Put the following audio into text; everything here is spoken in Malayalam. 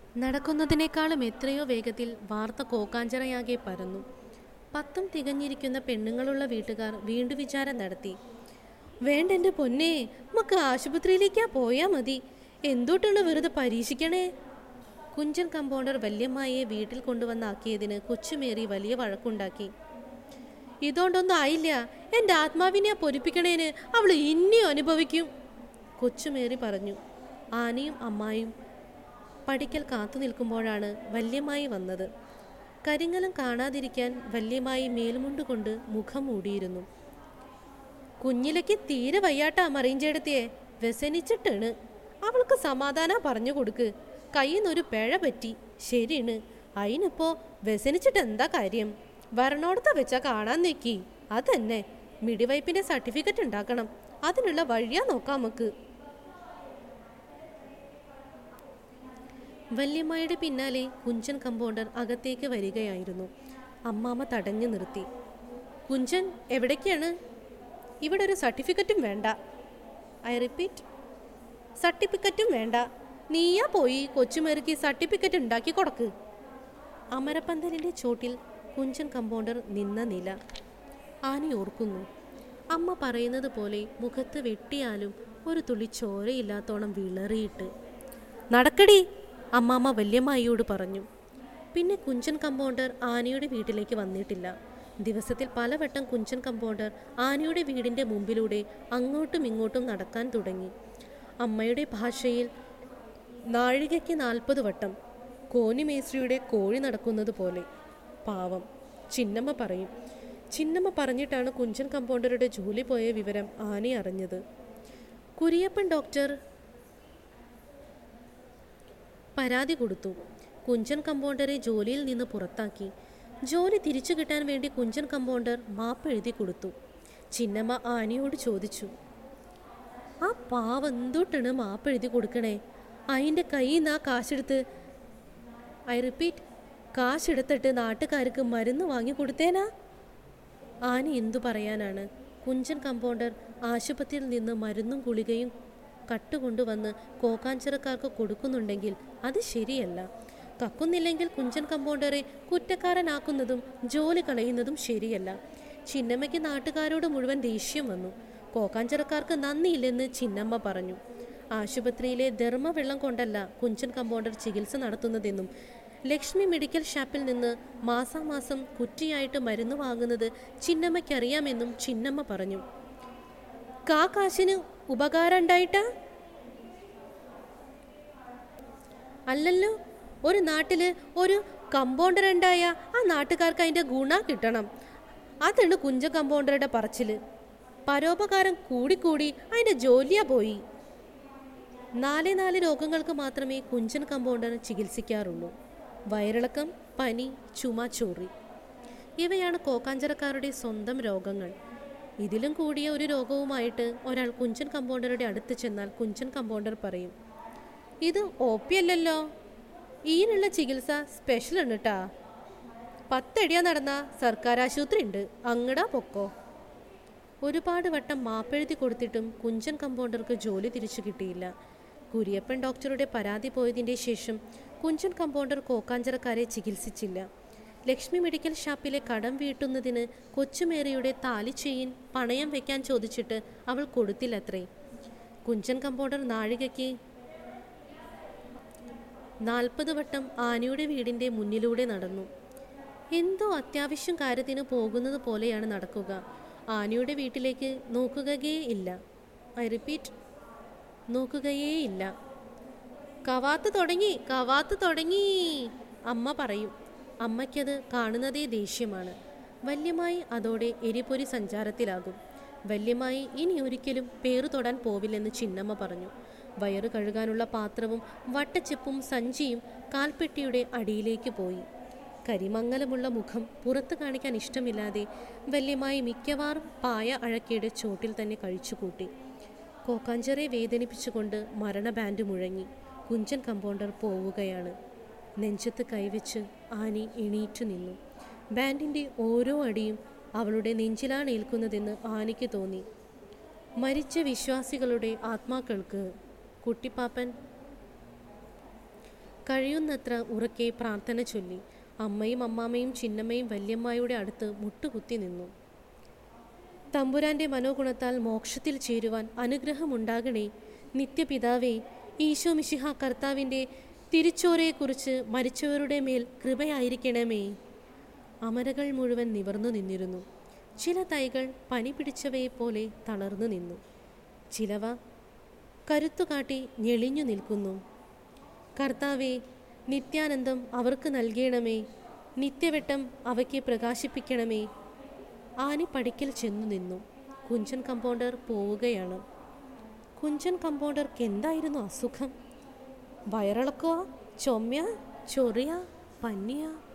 നടക്കുന്നതിനേക്കാളും എത്രയോ വേഗത്തിൽ വാർത്ത കോക്കാഞ്ചിറയാകെ പരന്നു പത്തും തികഞ്ഞിരിക്കുന്ന പെണ്ണുങ്ങളുള്ള വീട്ടുകാർ വീണ്ടു വിചാരം നടത്തി വേണ്ട എൻ്റെ പൊന്നേ നമുക്ക് ആശുപത്രിയിലേക്കാ പോയാ മതി എന്തുട്ടാണ് വെറുതെ പരീക്ഷിക്കണേ കുഞ്ചൻ കമ്പൗണ്ടർ വല്യമ്മായെ വീട്ടിൽ കൊണ്ടുവന്നാക്കിയതിന് കൊച്ചുമേറി വലിയ വഴക്കുണ്ടാക്കി ഇതുകൊണ്ടൊന്നും ആയില്ല എൻ്റെ ആത്മാവിനെ പൊരിപ്പിക്കണേന് അവൾ ഇനിയും അനുഭവിക്കും കൊച്ചുമേറി പറഞ്ഞു ആനയും അമ്മായും പടിക്കൽ കാത്തു നിൽക്കുമ്പോഴാണ് വല്യമ്മായി വന്നത് കരിങ്ങലം കാണാതിരിക്കാൻ വല്യമ്മായി മേൽമുണ്ട് കൊണ്ട് മുഖം മൂടിയിരുന്നു കുഞ്ഞിലയ്ക്ക് തീരെ വയ്യാട്ടാ മറിയഞ്ചേടത്തിയെ വ്യസനിച്ചിട്ടാണ് അവൾക്ക് സമാധാനം പറഞ്ഞു കൊടുക്ക് കയ്യിന്നൊരു പിഴ പറ്റി ശരിയാണ് അതിനിപ്പോ വ്യസനിച്ചിട്ട് എന്താ കാര്യം വരണോടത്ത് വെച്ചാ കാണാൻ നിക്കി അതന്നെ മിടിവൈപ്പിന്റെ സർട്ടിഫിക്കറ്റ് ഉണ്ടാക്കണം അതിനുള്ള വഴിയാ നോക്കാം നമുക്ക് വല്യമ്മയുടെ പിന്നാലെ കുഞ്ചൻ കമ്പൗണ്ടർ അകത്തേക്ക് വരികയായിരുന്നു അമ്മാമ്മ തടഞ്ഞു നിർത്തി കുഞ്ചൻ എവിടേക്കാണ് ഇവിടെ ഒരു സർട്ടിഫിക്കറ്റും വേണ്ട ഐ റിപ്പീറ്റ് സർട്ടിഫിക്കറ്റും വേണ്ട നീയാ പോയി കൊച്ചുമേറിക്ക് സർട്ടിഫിക്കറ്റ് ഉണ്ടാക്കി കൊടുക്ക് അമരപ്പന്തലിൻ്റെ ചോട്ടിൽ കുഞ്ചൻ കമ്പൗണ്ടർ നിന്ന നില ആനി ഓർക്കുന്നു അമ്മ പറയുന്നത് പോലെ മുഖത്ത് വെട്ടിയാലും ഒരു തുള്ളി ചോരയില്ലാത്തോണം വിളറിയിട്ട് നടക്കടി അമ്മാമ്മ വല്യമ്മായിയോട് പറഞ്ഞു പിന്നെ കുഞ്ചൻ കമ്പൗണ്ടർ ആനയുടെ വീട്ടിലേക്ക് വന്നിട്ടില്ല ദിവസത്തിൽ പലവട്ടം കുഞ്ചൻ കമ്പൗണ്ടർ ആനയുടെ വീടിൻ്റെ മുമ്പിലൂടെ അങ്ങോട്ടും ഇങ്ങോട്ടും നടക്കാൻ തുടങ്ങി അമ്മയുടെ ഭാഷയിൽ നാഴികയ്ക്ക് നാൽപ്പത് വട്ടം കോനിമേശ്രിയുടെ കോഴി നടക്കുന്നത് പോലെ പാവം ചിന്നമ്മ പറയും ചിന്നമ്മ പറഞ്ഞിട്ടാണ് കുഞ്ചൻ കമ്പൗണ്ടറുടെ ജോലി പോയ വിവരം ആന അറിഞ്ഞത് കുരിയപ്പൻ ഡോക്ടർ പരാതി കൊടുത്തു കുഞ്ചൻ കമ്പൗണ്ടറെ ജോലിയിൽ നിന്ന് പുറത്താക്കി ജോലി തിരിച്ചു കിട്ടാൻ വേണ്ടി കുഞ്ചൻ കമ്പൗണ്ടർ മാപ്പ് എഴുതി കൊടുത്തു ചിന്നമ്മ ആനയോട് ചോദിച്ചു ആ പാവ എന്തൊട്ടാണ് മാപ്പ് എഴുതി കൊടുക്കണേ അതിൻ്റെ കയ്യിൽ നിന്ന് ആ കാശെടുത്ത് ഐ റിപ്പീറ്റ് കാശെടുത്തിട്ട് നാട്ടുകാർക്ക് മരുന്ന് വാങ്ങി കൊടുത്തേനാ ആന എന്തു പറയാനാണ് കുഞ്ചൻ കമ്പൗണ്ടർ ആശുപത്രിയിൽ നിന്ന് മരുന്നും ഗുളികയും കട്ടുകൊണ്ടുവന്ന് കോക്കാഞ്ചിറക്കാർക്ക് കൊടുക്കുന്നുണ്ടെങ്കിൽ അത് ശരിയല്ല കക്കുന്നില്ലെങ്കിൽ കുഞ്ചൻ കമ്പൗണ്ടറെ കുറ്റക്കാരനാക്കുന്നതും ജോലി കളയുന്നതും ശരിയല്ല ചിന്നമ്മയ്ക്ക് നാട്ടുകാരോട് മുഴുവൻ ദേഷ്യം വന്നു കോക്കാഞ്ചിറക്കാർക്ക് നന്ദിയില്ലെന്ന് ചിന്നമ്മ പറഞ്ഞു ആശുപത്രിയിലെ ധർമ്മവെള്ളം കൊണ്ടല്ല കുഞ്ചൻ കമ്പൗണ്ടർ ചികിത്സ നടത്തുന്നതെന്നും ലക്ഷ്മി മെഡിക്കൽ ഷാപ്പിൽ നിന്ന് മാസാമാസം കുറ്റിയായിട്ട് മരുന്ന് വാങ്ങുന്നത് ചിന്നമ്മയ്ക്കറിയാമെന്നും ചിന്നമ്മ പറഞ്ഞു കാ കാശിന് ഉപകാരം ഉണ്ടായിട്ടാ അല്ലല്ലോ ഒരു നാട്ടില് ഒരു കമ്പൗണ്ടർ ഉണ്ടായ ആ നാട്ടുകാർക്ക് അതിന്റെ ഗുണ കിട്ടണം അതാണ് കുഞ്ച കമ്പൗണ്ടറുടെ പറച്ചില് പരോപകാരം കൂടിക്കൂടി അതിന്റെ ജോലിയാ പോയി നാല് നാല് രോഗങ്ങൾക്ക് മാത്രമേ കുഞ്ചൻ കമ്പൗണ്ടർ ചികിത്സിക്കാറുള്ളൂ വയറിളക്കം പനി ചുമ ചോറി ഇവയാണ് കോക്കാഞ്ചിറക്കാരുടെ സ്വന്തം രോഗങ്ങൾ ഇതിലും കൂടിയ ഒരു രോഗവുമായിട്ട് ഒരാൾ കുഞ്ചൻ കമ്പൗണ്ടറുടെ അടുത്ത് ചെന്നാൽ കുഞ്ചൻ കമ്പൗണ്ടർ പറയും ഇത് ഒ പി അല്ലല്ലോ ഈനുള്ള ചികിത്സ സ്പെഷ്യൽ ആണ് കേട്ടാ പത്തടിയാ നടന്ന സർക്കാർ ആശുപത്രി ഉണ്ട് അങ്ങടാ പൊക്കോ ഒരുപാട് വട്ടം മാപ്പെഴുതി കൊടുത്തിട്ടും കുഞ്ചൻ കമ്പൗണ്ടർക്ക് ജോലി തിരിച്ചു കിട്ടിയില്ല കുര്യപ്പൻ ഡോക്ടറുടെ പരാതി പോയതിൻ്റെ ശേഷം കുഞ്ചൻ കമ്പൗണ്ടർ കോക്കാഞ്ചിറക്കാരെ ചികിത്സിച്ചില്ല ലക്ഷ്മി മെഡിക്കൽ ഷാപ്പിലെ കടം വീട്ടുന്നതിന് കൊച്ചുമേറിയുടെ താലിച്ചെയിൻ പണയം വെക്കാൻ ചോദിച്ചിട്ട് അവൾ കൊടുത്തില്ലത്രേ കുഞ്ചൻ കമ്പൗണ്ടർ നാഴികയ്ക്ക് നാൽപ്പത് വട്ടം ആനയുടെ വീടിൻ്റെ മുന്നിലൂടെ നടന്നു എന്തോ അത്യാവശ്യം കാര്യത്തിന് പോകുന്നത് പോലെയാണ് നടക്കുക ആനയുടെ വീട്ടിലേക്ക് നോക്കുകയേ ഇല്ല ഐ റിപ്പീറ്റ് നോക്കുകയേ ഇല്ല കവാത്ത് തുടങ്ങി കവാത്ത് തുടങ്ങി അമ്മ പറയും അമ്മയ്ക്കത് കാണുന്നതേ ദേഷ്യമാണ് വല്യമായി അതോടെ എരിപൊരി സഞ്ചാരത്തിലാകും വല്യമായി ഇനി ഒരിക്കലും പേരു തൊടാൻ പോവില്ലെന്ന് ചിന്നമ്മ പറഞ്ഞു വയറ് കഴുകാനുള്ള പാത്രവും വട്ടച്ചെപ്പും സഞ്ചിയും കാൽപ്പെട്ടിയുടെ അടിയിലേക്ക് പോയി കരിമങ്ങലമുള്ള മുഖം പുറത്ത് കാണിക്കാൻ ഇഷ്ടമില്ലാതെ വല്യമായി മിക്കവാറും പായ അഴക്കയുടെ ചോട്ടിൽ തന്നെ കഴിച്ചുകൂട്ടി കോക്കാഞ്ചറെ വേദനിപ്പിച്ചുകൊണ്ട് മരണ ബാൻഡ് മുഴങ്ങി കുഞ്ചൻ കമ്പൗണ്ടർ പോവുകയാണ് നെഞ്ചത്ത് കൈവച്ച് ആനി എണീറ്റു നിന്നു ബാൻഡിൻ്റെ ഓരോ അടിയും അവളുടെ നെഞ്ചിലാണ് ഏൽക്കുന്നതെന്ന് ആനിക്ക് തോന്നി മരിച്ച വിശ്വാസികളുടെ ആത്മാക്കൾക്ക് കുട്ടിപ്പാപ്പൻ കഴിയുന്നത്ര ഉറക്കെ പ്രാർത്ഥന ചൊല്ലി അമ്മയും അമ്മാമ്മയും ചിന്നമ്മയും വല്യമ്മയുടെ അടുത്ത് മുട്ടുകുത്തി നിന്നു തമ്പുരാന്റെ മനോഗുണത്താൽ മോക്ഷത്തിൽ ചേരുവാൻ അനുഗ്രഹമുണ്ടാകണേ നിത്യപിതാവേ ഈശോ മിശിഹ കർത്താവിൻ്റെ തിരിച്ചോരയെക്കുറിച്ച് മരിച്ചവരുടെ മേൽ കൃപയായിരിക്കണമേ അമരകൾ മുഴുവൻ നിവർന്നു നിന്നിരുന്നു ചില തൈകൾ പനി പിടിച്ചവയെപ്പോലെ തളർന്നു നിന്നു ചിലവ കരുത്തുകാട്ടി ഞെളിഞ്ഞു നിൽക്കുന്നു കർത്താവെ നിത്യാനന്ദം അവർക്ക് നൽകണമേ നിത്യവെട്ടം അവയ്ക്ക് പ്രകാശിപ്പിക്കണമേ ആനി പടിക്കൽ ചെന്നു നിന്നു കുഞ്ചൻ കമ്പൗണ്ടർ പോവുകയാണ് കുഞ്ചൻ കമ്പൗണ്ടർക്ക് എന്തായിരുന്നു അസുഖം വയറിളക്കോ ചുമയ ചൊറിയ പനിയ